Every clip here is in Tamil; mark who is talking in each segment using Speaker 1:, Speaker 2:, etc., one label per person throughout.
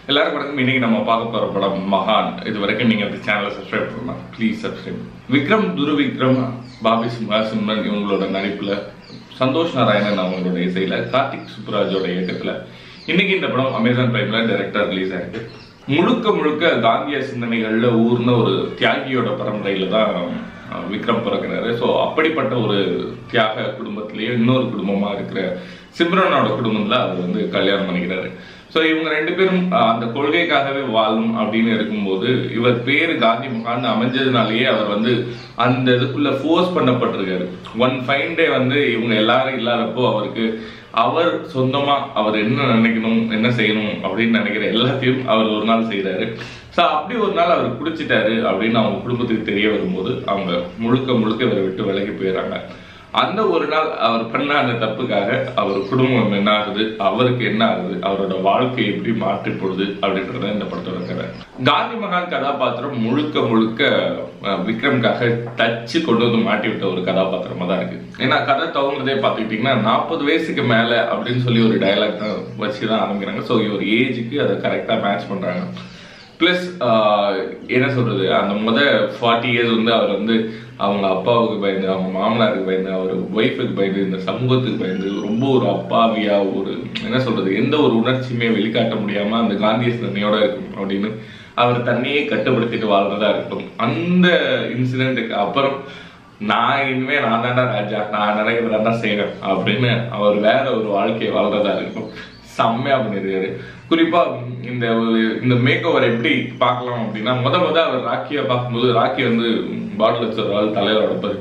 Speaker 1: எல்லாருக்கும் வணக்கம் இன்னைக்கு நம்ம பார்க்க போற படம் மகான் இது வரைக்கும் நீங்க இந்த சேனலை சப்ஸ்கிரைப் பண்ணலாம் ப்ளீஸ் சப்ஸ்கிரைப் விக்ரம் துருவிக்ரம் பாபி சிம்ஹா சிம்ரன் இவங்களோட நடிப்புல சந்தோஷ் நாராயணன் அவங்களோட இசையில கார்த்திக் சுப்ராஜோட இயக்கத்துல இன்னைக்கு இந்த படம் அமேசான் பிரைம்ல டைரக்டர் ரிலீஸ் ஆயிருக்கு முழுக்க முழுக்க காந்திய சிந்தனைகள்ல ஊர்ன ஒரு தியாகியோட பரம்பரையில தான் அஹ், விக்ரம் பிறக்கிறாரு ஸோ அப்படிப்பட்ட ஒரு தியாக குடும்பத்திலேயே இன்னொரு குடும்பமா இருக்கிற சிம்ரனோட குடும்பத்துல அவர் வந்து கல்யாணம் பண்ணிக்கிறாரு ஸோ இவங்க ரெண்டு பேரும் அஹ், அந்த கொள்கைக்காகவே வாழும் அப்படின்னு இருக்கும்போது இவர் பேரு காந்தி மகான் அமைஞ்சதுனாலேயே அவர் வந்து அந்த இதுக்குள்ள ஃபோர்ஸ் பண்ணப்பட்டிருக்காரு ஒன் ஃபைன் டே வந்து இவங்க எல்லாரும் இல்லாதப்போ அவருக்கு அவர் சொந்தமா அவர் என்ன நினைக்கணும் என்ன செய்யணும் அப்படின்னு நினைக்கிற எல்லாத்தையும் அவர் ஒரு நாள் செய்றாரு ஸோ அப்படி ஒரு நாள் அவர் குடிச்சிட்டாரு அப்படின்னு அவங்க குடும்பத்துக்கு தெரிய வரும்போது அவங்க முழுக்க முழுக்க இவரை விட்டு விலகி போயிடுறாங்க அந்த ஒரு நாள் அவர் பண்ண அந்த தப்புக்காக அவர் குடும்பம் என்ன ஆகுது அவருக்கு என்ன ஆகுது அவரோட வாழ்க்கை எப்படி மாற்றி போடுது அப்படின்றத இந்த படத்தோட கதை காந்தி மகான் கதாபாத்திரம் முழுக்க முழுக்க அஹ், விக்ரம்காக தச்சு கொண்டு வந்து மாட்டி விட்ட ஒரு கதாபாத்திரமா தான் இருக்கு ஏன்னா கதை துவங்குறதே பார்த்துக்கிட்டிங்கன்னா நாற்பது வயசுக்கு மேல அப்படின்னு சொல்லி ஒரு டயலாக் தான் வச்சு தான் ஆரம்பிக்கிறாங்க ஸோ இவர் ஏஜுக்கு அதை கரெக்டாக மேட்ச் பண்றாங்க ப்ளஸ் என்ன சொல்றது அந்த முத ஃபார்ட்டி இயர்ஸ் வந்து அவர் வந்து அவங்க அப்பாவுக்கு பயந்து அவங்க மாமனாருக்கு பயந்து அவர் ஒய்ஃபுக்கு பயந்து இந்த சமூகத்துக்கு பயந்து ரொம்ப ஒரு அப்பாவியா ஒரு என்ன சொல்றது எந்த ஒரு உணர்ச்சியுமே வெளிக்காட்ட முடியாம அந்த காந்திய சிந்தனையோட இருக்கும் அப்படின்னு அவர் தன்னையே கட்டுப்படுத்திட்டு வாழ்றதா இருக்கட்டும் அந்த இன்சிடென்ட்டுக்கு அப்புறம் நான் இனிமே நான் தாண்டா ராஜா நான் நினைக்கிறதா செய்வேன் அப்படின்னு அவர் வேற ஒரு வாழ்க்கையை வாழ்றதா இருக்கட்டும் செம்மையா பண்ணிருக்காரு குறிப்பா இந்த ஒரு- இந்த மேக் ஓவர் எப்படி பார்க்கலாம் அப்படின்னா முத முத அவர் ராக்கியை பார்க்கும்போது ராக்கி வந்து பாட்டில் வச்ச ஒரு ஆள் தலையில உடப்பாரு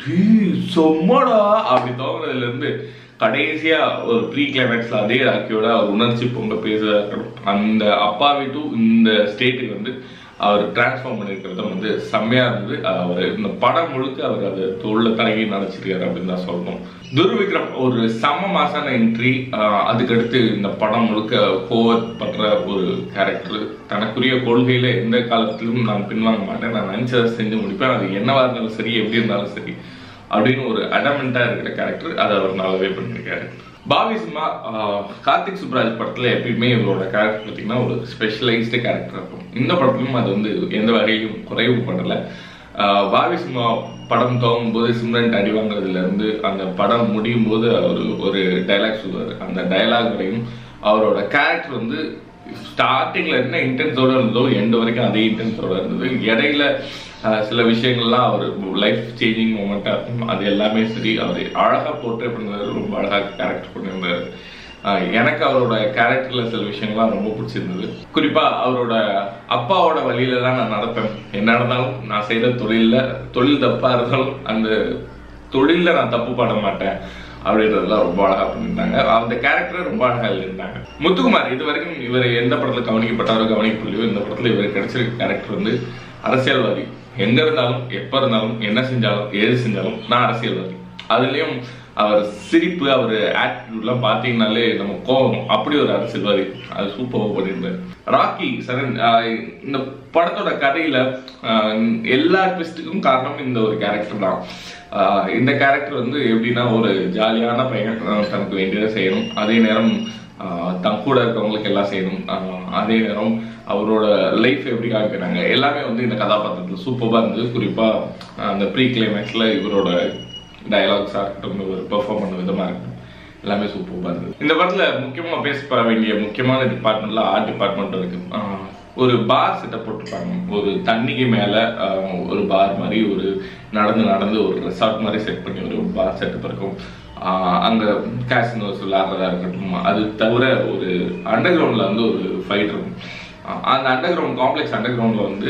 Speaker 1: சொம்மடா அப்படி தோங்குறதுல இருந்து கடைசியா ஒரு ப்ரீ கிளைமேக்ஸ்ல அதே ராக்கியோட அவர் உணர்ச்சி பொங்க பேசுறதா இருக்கணும் அந்த அப்பாவி டு இந்த ஸ்டேட்டுக்கு வந்து அவர் டிரான்ஸ்ஃபார்ம் பண்ணிருக்கிறத வந்து செம்மையா இருந்தது அவர் இந்த படம் முழுக்க அவர் அதை தோல்ல தலகி நினைச்சிருக்காரு அப்படின்னு தான் சொல்லணும் துர்விக்ரம் ஒரு செம மாசான என்ட்ரி அதுக்கடுத்து இந்த படம் முழுக்க கோவத் பண்ற ஒரு கேரக்டர் தனக்குரிய கொள்கையில எந்த காலத்திலும் நான் பின்வாங்க மாட்டேன் நான் நினைச்சதை செஞ்சு முடிப்பேன் அது என்னவா இருந்தாலும் சரி எப்படி இருந்தாலும் சரி அப்படின்னு ஒரு அடமெண்டா இருக்கிற கேரக்டர் அதை அவர் நல்லாவே பண்ணியிருக்காரு பாபி சிம்மா ஆஹ், கார்த்திக் சுப்ராஜ் படத்துல எப்பயுமே இவரோட கேரக்டர் பார்த்தீங்கன்னா ஒரு ஸ்பெஷலைஸ்டு கேரக்டர் இருக்கும் இந்த படத்துலையும் அது வந்து எந்த வகையிலும் குறைவு பண்ணல ஆஹ், பாபி சிம்மா படம் துவங்கும் போது சிம்ரன் அடி வாங்குறதுல இருந்து அந்த படம் முடியும் போது அவர் ஒரு டைலாக் சொல்லுவார் அந்த டைலாக் வரையும் அவரோட கேரக்டர் வந்து ஸ்டார்டிங்ல என்ன இன்டென்ஸோட இருந்ததோ எண்ட் வரைக்கும் அதே இன்டென்ஸோட இருந்தது இடையில ஆஹ், சில விஷயங்கள்லாம் அவர் லைஃப் சேஞ்சிங் மூமெண்டா இருக்கும் அது எல்லாமே சரி அவர் அழகா போர்ட்ரே பண்ணிருந்தாரு ரொம்ப அழகா கேரக்டர் பண்ணியிருந்தாரு ஆஹ், எனக்கு அவரோட கேரக்டர்ல சில விஷயங்கள்லாம் ரொம்ப பிடிச்சிருந்தது குறிப்பா அவரோட அப்பாவோட வழியில தான் நான் நடப்பேன் என்ன நடந்தாலும் நான் செய்யற தொழில்ல தொழில் தப்பா இருந்தாலும் அந்த தொழில்ல நான் தப்பு பண்ண மாட்டேன் அப்படின்றதெல்லாம் ரொம்ப அழகா பண்ணியிருந்தாங்க அந்த கேரக்டர் ரொம்ப அழகா எழுதியிருந்தாங்க முத்துக்குமார் இது வரைக்கும் இவர் எந்த படத்துல கவனிக்கப்பட்டாரோ கவனிக்கப்படலையோ இந்த படத்துல இவர் கிடைச்சிருக்க கேரக்டர் வந்து அரசியல்வாதி எங்க இருந்தாலும் எப்ப இருந்தாலும் என்ன செஞ்சாலும் ஏது செஞ்சாலும் நான் அரசியல்வாதி அதுலயும் அவர் சிரிப்பு அவர் ஆட்டிடியூட்லாம் பார்த்தீங்கனாலே நம்ம கோவம் அப்படி ஒரு அரசியல்வாதி அது சூப்பராக பண்ணியிருந்தாரு ராக்கி சரண் ஆஹ் இந்த படத்தோட கதையில ஆஹ் எல்லா ட்விஸ்ட்டுக்கும் காரணம் இந்த ஒரு கேரக்டர் தான் ஆஹ் இந்த கேரக்டர் வந்து எப்படின்னா ஒரு ஜாலியான பையன் ஆஹ் தனக்கு வேண்டியதை செய்யணும் அதே நேரம் ஆஹ் தன் கூட இருக்கவங்களுக்கு எல்லாம் செய்யணும் ஆஹ் அதே நேரம் அவரோட லைஃப் எப்படி காமிக்கிறாங்க எல்லாமே வந்து இந்த கதாபாத்திரத்தில் சூப்பராக இருந்தது குறிப்பாக அந்த ப்ரீ கிளைமேக்ஸில் இவரோட டயலாக்ஸாக இருக்கட்டும் இவர் பெர்ஃபார்ம் பண்ண விதமாக இருக்கட்டும் எல்லாமே சூப்பராக இருந்தது இந்த படத்தில் முக்கியமாக பேசப்பட வேண்டிய முக்கியமான டிபார்ட்மெண்ட்ல ஆர்ட் டிபார்ட்மெண்ட் இருக்கு ஆஹ் ஒரு பார் செட்டப் போட்டிருப்பாங்க ஒரு தண்ணிக்கு மேலே ஒரு பார் மாதிரி ஒரு நடந்து நடந்து ஒரு ரெசார்ட் மாதிரி செட் பண்ணி ஒரு பார் செட்டப் இருக்கும் ஆஹ் அங்க கேசினோஸ் விளையாடுறதா இருக்கட்டும் அது தவிர ஒரு அண்டர் கிரவுண்ட்ல வந்து ஒரு ஃபைட் இருக்கும் ஆஹ் அந்த அண்டர் கிரவுண்ட் காம்ப்ளெக்ஸ் அண்டர் கிரவுண்ட்ல வந்து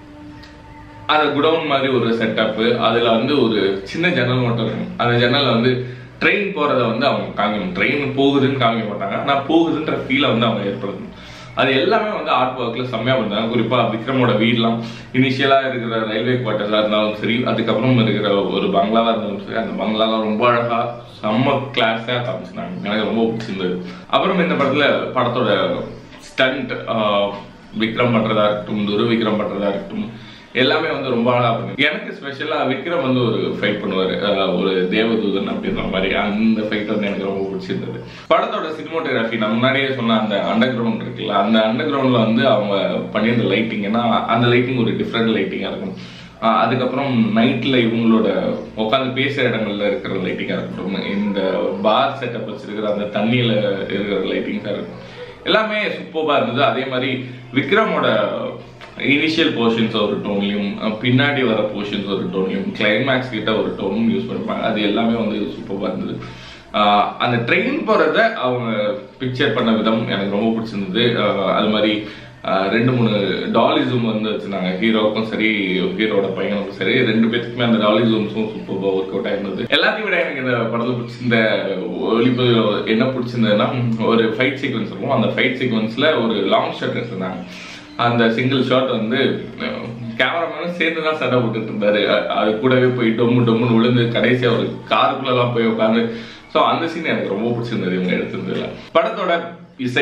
Speaker 1: அந்த குடவுன் மாதிரி ஒரு செட்டப்பு அதுல வந்து ஒரு சின்ன ஜன்னல் மட்டும் இருக்கும் அந்த ஜன்னல்ல வந்து ட்ரெயின் போறத வந்து அவங்க காமிக்கணும் ட்ரெயின் போகுதுன்னு காமிக்க மாட்டாங்க ஆனா போகுதுன்ற ஃபீலை வந்து அவங்க ஏற்படுத்தணும் அது எல்லாமே வந்து ஆர்ட் ஒர்க்ல செம்மையா பண்ணாங்க குறிப்பா விக்ரமோட வீடெல்லாம் இனிஷியலா இருக்கிற ரயில்வே குவார்ட்டர்ஸா இருந்தாலும் சரி அதுக்கப்புறம் இருக்கிற ஒரு பங்களாவா இருந்தாலும் சரி அந்த பங்களாலாம் ரொம்ப அழகா செம்ம கிளாஸா காமிச்சிருந்தாங்க எனக்கு ரொம்ப பிடிச்சிருந்தது அப்புறம் இந்த படத்துல படத்தோட ஸ்டண்ட் விக்ரம் பண்றதா இருக்கட்டும் துரு விக்ரம் பண்றதா இருக்கட்டும் எல்லாமே வந்து ரொம்ப அழகா பண்ணி எனக்கு ஸ்பெஷலா விக்ரம் வந்து ஒரு ஃபைட் பண்ணுவாரு அஹ் ஒரு தேவதூதன் அப்படின்ற மாதிரி அந்த ஃபைட் வந்து எனக்கு ரொம்ப பிடிச்சிருந்தது படத்தோட சினிமோட்டோகிராஃபி நான் முன்னாடியே சொன்ன அந்த அண்டர் கிரவுண்ட் இருக்குல்ல அந்த அண்டர் கிரவுண்ட்ல வந்து அவங்க பண்ணியிருந்த லைட்டிங் ஏன்னா அந்த லைட்டிங் ஒரு டிஃப்ரெண்ட் லைட்டிங்கா இருக்கும் ஆஹ் அதுக்கப்புறம் நைட்ல இவங்களோட உட்காந்து பேசுற இடங்கள்ல இருக்கிற லைட்டிங்கா இருக்கட்டும் இந்த பார் செட்டப் வச்சிருக்கிற அந்த தண்ணியில இருக்கிற லைட்டிங்ஸா இருக்கும் எல்லாமே சூப்பர்பா இருந்தது அதே மாதிரி விக்ரமோட இனிஷியல் போர்ஷன்ஸ் ஒரு டோன்லையும் பின்னாடி வர போர்ஷன்ஸ் ஒரு டோன்லையும் கிளைமேக்ஸ் கிட்ட ஒரு டோனும் யூஸ் பண்ணிருப்பாங்க அது எல்லாமே வந்து சூப்பர்பா இருந்தது ஆஹ் அந்த ட்ரெயின் போறத அவங்க பிக்சர் பண்ண விதம் எனக்கு ரொம்ப பிடிச்சிருந்தது ஆஹ் அது மாதிரி ஆஹ் ரெண்டு மூணு டாலிசம் வந்து வச்சிருந்தாங்க ஹீரோவுக்கும் சரி ஹீரோட பையனுக்கும் சரி ரெண்டு பேத்துக்குமே அந்த டாலிசம்ஸும் சூப்பர் ஒர்க் அவுட் ஆயிருந்தது எல்லாத்தையும் விட எனக்கு இந்த படத்துல பிடிச்சிருந்த ஒளிப்பதிவு என்ன பிடிச்சிருந்ததுன்னா ஒரு ஃபைட் சீக்வன்ஸ் இருக்கும் அந்த ஃபைட் சீக்வன்ஸ்ல ஒரு லாங் ஷாட் எடுத்திருந்தாங்க அந்த சிங்கிள் ஷாட் வந்து கேமராமேனும் சேர்ந்து தான் சண்டை போட்டுட்டு இருந்தாரு அ- அது கூடவே போய் டொம்மு டொம்முன்னு விழுந்து கடைசியா ஒரு காருக்குள்ளலாம் போய் உட்காந்து ஸோ அந்த சீன் எனக்கு ரொம்ப பிடிச்சிருந்தது இவங்க எடுத்திருந்ததுல படத்தோட இசை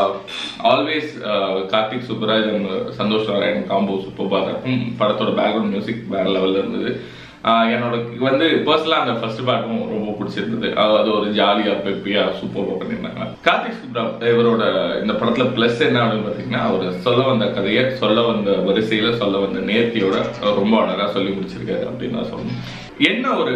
Speaker 1: always Karthik Subbaraj and Santhosh Narayanan combo சூப்பராக இருக்கும் படத்தோட பேக்ரவுண்ட் மியூசிக் வேற லெவல்ல இருந்தது ஆஹ் என்னோட வந்து பர்சனலாக அந்த ஃபர்ஸ்ட் பார்ட்டும் ரொம்ப பிடிச்சிருந்தது அது அது ஒரு ஜாலியா பெப்பியா சூப்பராக பண்ணியிருந்தாங்க கார்த்திக் சுப்ரா இவரோட இந்த படத்துல ப்ளஸ் என்ன அப்படின்னு பார்த்தீங்கன்னா அவர் சொல்ல வந்த கதையை சொல்ல வந்த வரிசையில சொல்ல வந்த நேர்த்தியோட அவர் ரொம்ப அழகா சொல்லி முடிச்சிருக்காரு அப்படின்னு நான் சொல்லணும் என்ன ஒரு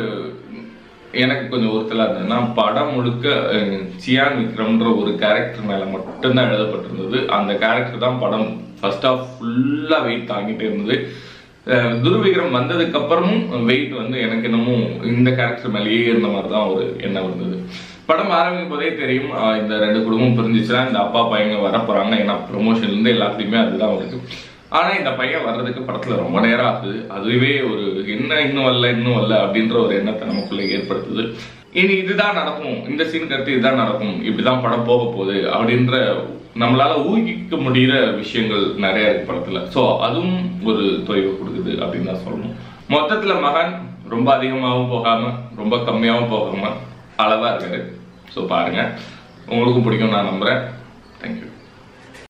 Speaker 1: எனக்கு கொஞ்சம் ஒருத்தலா இருந்ததுன்னா படம் முழுக்க அஹ், சியான் விக்ரம்ன்ற ஒரு கேரக்டர் மேல மட்டும்தான் எழுதப்பட்டிருந்தது அந்த கேரக்டர் தான் படம் ஃபர்ஸ்ட் ஆஃப் ஃபுல்லா வெயிட் தாங்கிட்டே இருந்தது அஹ், துருவிக்ரம் வந்ததுக்கு அப்புறமும் வெயிட் வந்து எனக்கு என்னமோ இந்த கேரக்டர் மேலேயே இருந்த மாதிரி தான் ஒரு எண்ணம் இருந்தது படம் ஆரம்பிக்கும் போதே தெரியும் அஹ், இந்த ரெண்டு குடும்பம் பிரிஞ்சிச்சுன்னா இந்த அப்பா பையங்க வரப்போறாங்க ஏன்னா ப்ரொமோஷன்ல இருந்து எல்லாத்துலயுமே அதுதான் வருது ஆனா இந்த பையன் வர்றதுக்கு படத்துல ரொம்ப நேரம் ஆகுது அதுவே ஒரு என்ன இன்னும் வரல இன்னும் வரல அப்படின்ற ஒரு எண்ணத்தை நமக்குள்ள ஏற்படுத்துது இனி இதுதான் நடக்கும் இந்த சீனுக்கு அடுத்து இதுதான் நடக்கும் இப்படிதான் படம் போக போகுது அப்படின்ற நம்மளால ஊகிக்க முடியிற விஷயங்கள் நிறைய இருக்கு படத்துல சோ அதுவும் ஒரு தொய்வு கொடுக்குது அப்படின்னு தான் சொல்லணும் மொத்தத்துல மகன் ரொம்ப அதிகமாகவும் போகாம ரொம்ப கம்மியாகவும் போகாம அளவா இருக்காரு ஸோ பாருங்க உங்களுக்கும் பிடிக்கும் நான் நம்புறேன் தேங்க்யூ